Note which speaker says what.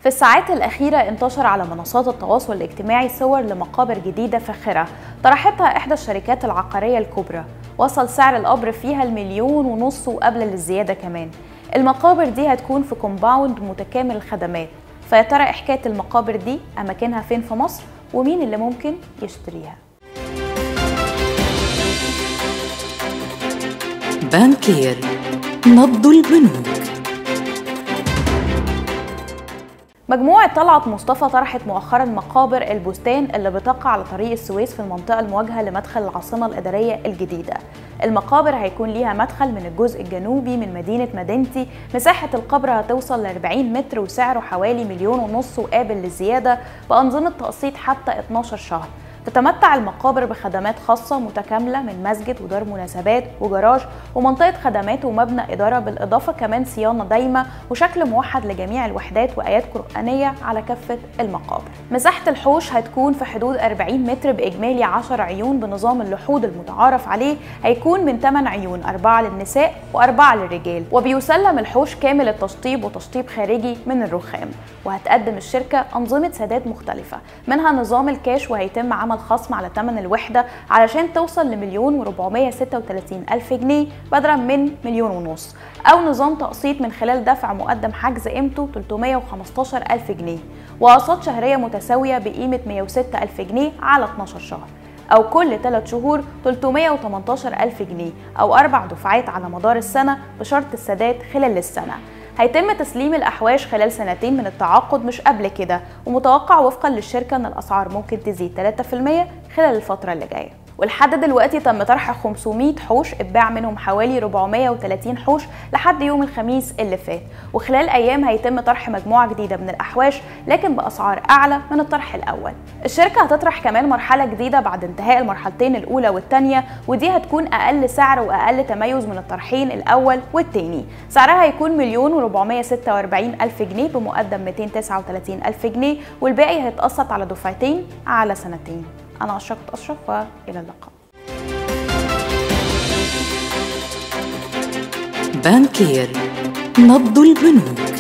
Speaker 1: في الساعات الأخيرة انتشر على منصات التواصل الاجتماعي صور لمقابر جديدة فاخرة طرحتها إحدى الشركات العقارية الكبرى وصل سعر القبر فيها المليون ونص وقبل للزيادة كمان المقابر دي هتكون في كومباوند متكامل الخدمات فيا ترى إيه حكاية المقابر دي أماكنها فين في مصر ومين اللي ممكن يشتريها
Speaker 2: بانكير نبض البنوك
Speaker 1: مجموعة طلعت مصطفى طرحت مؤخرا مقابر البستان اللي بتقع على طريق السويس في المنطقة المواجهة لمدخل العاصمة الإدارية الجديدة المقابر هيكون ليها مدخل من الجزء الجنوبي من مدينة مدينتي مساحة القبر هتوصل ل 40 متر وسعره حوالي مليون ونص وقابل للزيادة بأنظمة تقسيط حتى 12 شهر تتمتع المقابر بخدمات خاصة متكاملة من مسجد ودار مناسبات وجراج ومنطقة خدمات ومبنى إدارة بالإضافة كمان صيانة دايمة وشكل موحد لجميع الوحدات وآيات قرآنية على كافة المقابر مساحة الحوش هتكون في حدود 40 متر بإجمالي 10 عيون بنظام اللحود المتعارف عليه هيكون من 8 عيون أربعة للنساء وأربعة للرجال وبيسلم الحوش كامل التشطيب وتشطيب خارجي من الرخام وهتقدم الشركة أنظمة سداد مختلفة منها نظام الكاش وهيتم عمل خصم على ثمن الوحدة علشان توصل لمليون و436 ألف جنيه بدلا من مليون ونص أو نظام تقسيط من خلال دفع مقدم حجز قيمته 315 ألف جنيه وأقساط شهرية متساوية بقيمة 106 ألف جنيه على 12 شهر أو كل 3 شهور 318 ألف جنيه أو أربع دفعات على مدار السنة بشرط السداد خلال السنة هيتم تسليم الأحواش خلال سنتين من التعاقد مش قبل كده ومتوقع وفقا للشركة أن الأسعار ممكن تزيد 3% خلال الفترة اللي جاية ولحد دلوقتي تم طرح 500 حوش اتباع منهم حوالي 430 حوش لحد يوم الخميس اللي فات وخلال ايام هيتم طرح مجموعه جديده من الاحواش لكن باسعار اعلى من الطرح الاول الشركه هتطرح كمان مرحله جديده بعد انتهاء المرحلتين الاولى والثانيه ودي هتكون اقل سعر واقل تميز من الطرحين الاول والثاني سعرها هيكون مليون و446 الف جنيه بمقدم 239 الف جنيه والباقي هيتقسط على دفعتين على سنتين أنا أشرفت أشرف وإلى اللقاء
Speaker 2: بانكير نبض البنوك